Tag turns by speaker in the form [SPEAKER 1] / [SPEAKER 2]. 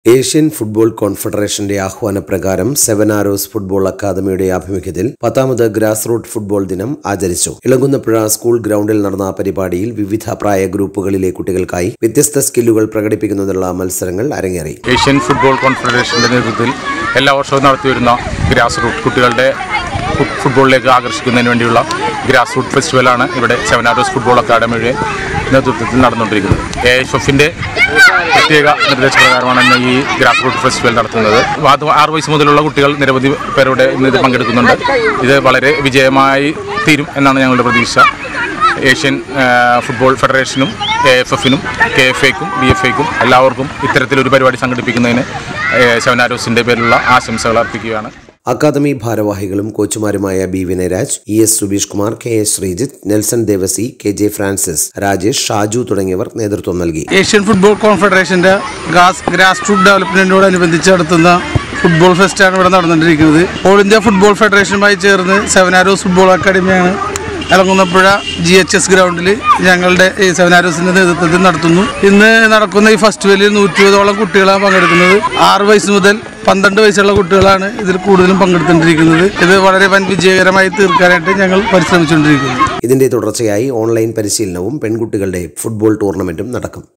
[SPEAKER 1] Asian football കോൺഫെഡറേഷന്റെ ആഹ്വാനപ്രകാരം seven arrows football അക്കാദമിയുടെ ആഭിമുഖ്യത്തിൽ പത്താമത് ഗ്രാസ് റൂട്ട് ഫുട്ബോൾ ദിനം ആചരിച്ചു ഇളങ്കുന്നപ്പുഴ സ്കൂൾ ഗ്രൗണ്ടിൽ നടന്ന പരിപാടിയിൽ വിവിധ പ്രായ ഗ്രൂപ്പുകളിലെ കുട്ടികൾക്കായി വ്യത്യസ്ത സ്കില്ലുകൾ പ്രകടിപ്പിക്കുന്നതിനുള്ള മത്സരങ്ങൾ അരങ്ങേറി
[SPEAKER 2] ഏഷ്യൻ ഫുട്ബോൾ കോൺഫെഡറേഷൻ്റെ നേതൃത്വത്തിൽ എല്ലാ വർഷവും നടത്തിവരുന്ന ഗ്രാസ് റൂട്ട് കുട്ടികളുടെ ഫുട്- ഫുട്ബോളിലേക്ക് ആകർഷിക്കുന്നതിന് വേണ്ടിയുള്ള ഗ്രാസ് റൂട്ട് ഫെസ്റ്റിവലാണ് ഇവിടെ സെവനാരോസ് ഫുട്ബോൾ അക്കാദമിയുടെ നേതൃത്വത്തിൽ നടന്നുകൊണ്ടിരിക്കുന്നത് എ എഫ് എഫിൻ്റെ പ്രത്യേക നിർദ്ദേശപ്രകാരമാണ് ഇന്ന് ഈ ഗ്രാസ് റൂട്ട് ഫെസ്റ്റിവൽ നടത്തുന്നത് അത് ആറ് വയസ്സ് മുതലുള്ള കുട്ടികൾ നിരവധി പേരുടെ ഇന്ന് ഇത് പങ്കെടുക്കുന്നുണ്ട് ഇത് വളരെ വിജയമായി തീരും എന്നാണ് ഞങ്ങളുടെ പ്രതീക്ഷ ഏഷ്യൻ ആ, ഫുട്ബോൾ ഫെഡറേഷനും എ എഫ് എഫിനും കെ എഫ് എക്കും ബി എഫ് എക്കും എല്ലാവർക്കും ഇത്തരത്തിലൊരു പരിപാടി സംഘടിപ്പിക്കുന്നതിന് സെവനാരോസിൻ്റെ പേരിലുള്ള ആശംസകൾ അർപ്പിക്കുകയാണ്
[SPEAKER 1] അക്കാദമി ഭാരവാഹികളും കോച്ചുമാരുമായ B Vinayaraj E S Subeesh Kumar K S Sreejith Nelson Devasi K J Francis Rajesh Shaju തുടങ്ങിയവർ നേതൃത്വം നൽകി
[SPEAKER 3] ഏഷ്യൻ ഫുട്ബോൾ കോൺഫെഡറേഷൻ്റെ ഗ്രാസ് ഗ്രാസ് റൂട്ട് ഡെവലപ്മെൻറ്റിനോടനുബന്ധിച്ച് നടത്തുന്ന ഫുട്ബോൾ ഫെസ്റ്റാണ് ഇവിടെ നടന്നുകൊണ്ടിരിക്കുന്നത് ഓൾ ഇന്ത്യ ഫുട്ബോൾ ഫെഡറേഷനുമായി ചേർന്ന് സെവനാരോസ് ഫുട്ബോൾ അക്കാദമിയാണ് ഇളങ്ങുന്നപ്പുഴ ജി എച്ച് എസ് ഗ്രൗണ്ടിൽ ഞങ്ങളുടെ ഈ സെവനാരോസിൻ്റെ നേതൃത്വത്തിൽ നടത്തുന്നു ഇന്ന് നടക്കുന്ന ഈ ഫെസ്റ്റിവലിൽ നൂറ്റി ഇരുപതോളം കുട്ടികളാണ് പങ്കെടുക്കുന്നത് ആറ് വയസ്സ് മുതൽ പന്ത്രണ്ട് വയസ്സുള്ള കുട്ടികളാണ് ഇതിൽ കൂടുതലും പങ്കെടുത്തുകൊണ്ടിരിക്കുന്നത് ഇത് വളരെ വൻ വിജയകരമായി തീർക്കാനായിട്ട് ഞങ്ങൾ പരിശ്രമിച്ചുകൊണ്ടിരിക്കുന്നു
[SPEAKER 1] ഇതിന്റെ തുടർച്ചയായി ഓൺലൈൻ പരിശീലനവും പെൺകുട്ടികളുടെ ഫുട്ബോൾ ടൂർണമെന്റും നടക്കും